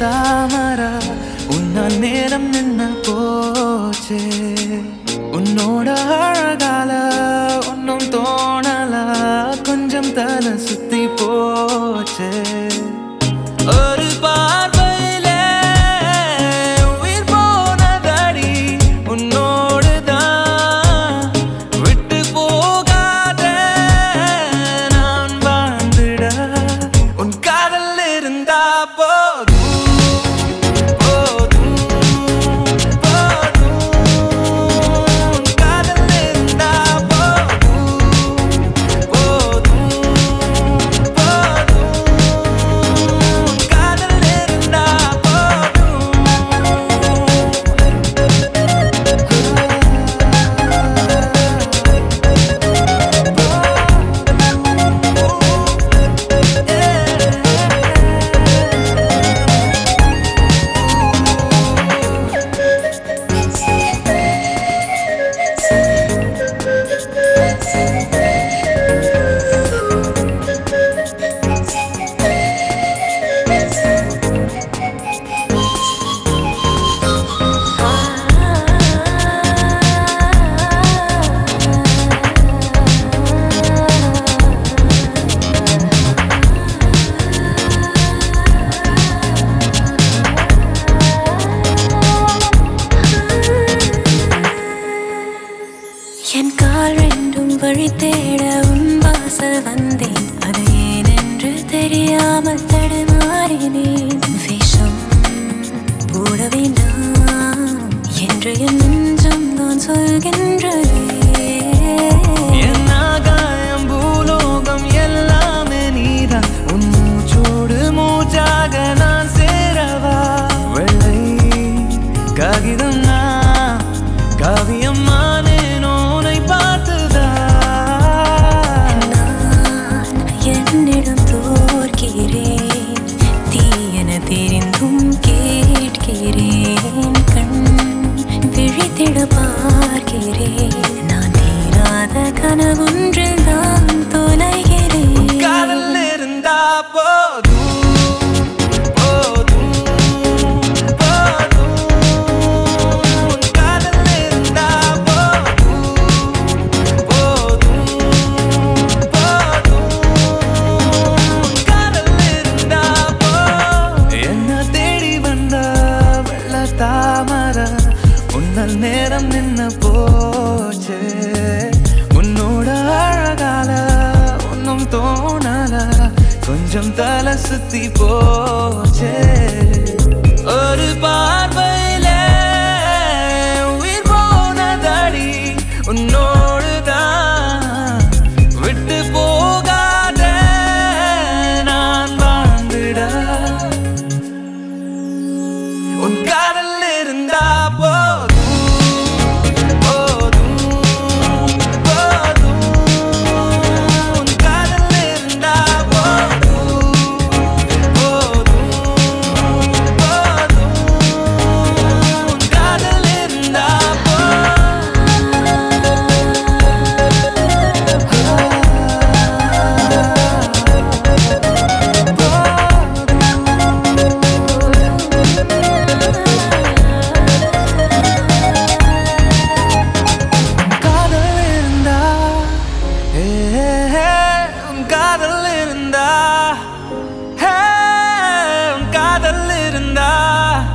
தாமரா உன்னால் நேரம் நின்ன போச்சே உன்னோட அழகால ஒன்னும் தோணல கொஞ்சம் தலை சுத்தி போச்சே ஒரு பார்வையில உயிர் போனதடி உன்னோடுதான் விட்டு போகாத நான் வாழ்ந்திட உன் காதல் இருந்தா போதும் போதும் போதும் உன் காதல் இருந்தா போதும் போதும் போதும் உன் காதல் இருந்தா என் கால் ரெண்டும் வழி தேட உன் வாசல் வந்தேன் அது ஏனென்று தெரியாமல் தடுமாறினேன் விஷம் போட வேண்டாம் என்று என் நெஞ்சம் நான் சொல்கின்றதே என் ஆகாயம் பூலோகம் எல்லாமே நீதான் உன் மூச்சோடு மூச்சாக நான் சேரவா வெள்ளை காகிதம் நான் காவியம் மானேன் உன்னை பார்த்துதான் நான் என்னிடம் தோற்கிறேன் தீயென தெரிந்தும் கேட்கிறேன் கண் விழித்திட பார்க்கிறேன் நான் தீராத கனவொன்றில் தான் தொலைகிறேன் காதல் இருந்தா போதும் போதும் போதும் உன் காதல் இருந்தா போதும் போதும் போதும் உன் காதல் இருந்தா போதும் என்ன தேடி வந்த வெள்ள தாமர உன்னல் நேரம் நின்ன போச்சே உன்னோட அழகால ஒன்னும் தோணல கொஞ்சம் தலை சுத்தி போச்சே ஒரு பார்வையில உயிர் போனதடி உன்னோடுதான் விட்டு போகாத நான் வாழ்ந்திட உன் காதல் இருந்தா போதும் போதும் போதும் உன் காதல் இருந்தா போதும் போதும் போதும் உன் காதல் இருந்தா காதல் இருந்தா ஏ, உன் காதல் இருந்தா ஹே, உன் காதல் இருந்தா